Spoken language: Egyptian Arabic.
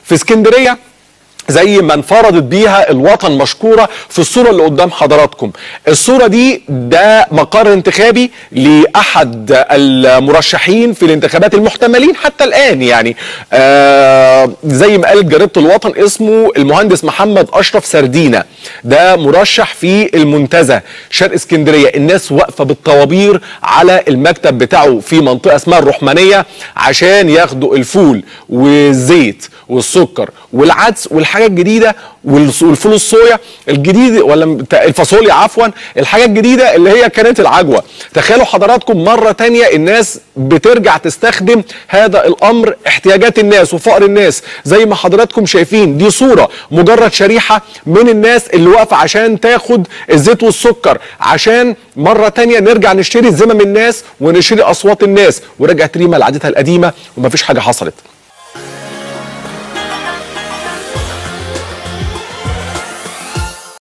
في اسكندريه زي ما انفردت بيها الوطن مشكوره في الصوره اللي قدام حضراتكم الصوره دي ده مقر انتخابي لاحد المرشحين في الانتخابات المحتملين حتى الان يعني آه زي ما قالت جريده الوطن اسمه المهندس محمد اشرف سردينه ده مرشح في المنتزه شرق اسكندريه الناس واقفه بالطوابير على المكتب بتاعه في منطقه اسمها الرحمانيه عشان ياخدوا الفول والزيت والسكر والعدس والحاجه الجديده والفول الصويا الجديد ولا الفاصوليا عفوا الحاجه الجديده اللي هي كانت العجوه تخيلوا حضراتكم مره تانية الناس بترجع تستخدم هذا الامر احتياجات الناس وفقر الناس زي ما حضراتكم شايفين دي صوره مجرد شريحه من الناس اللي واقفه عشان تاخد الزيت والسكر عشان مره تانية نرجع نشتري زمم الناس ونشتري اصوات الناس ورجعت ريما لعادتها القديمه ومفيش حاجه حصلت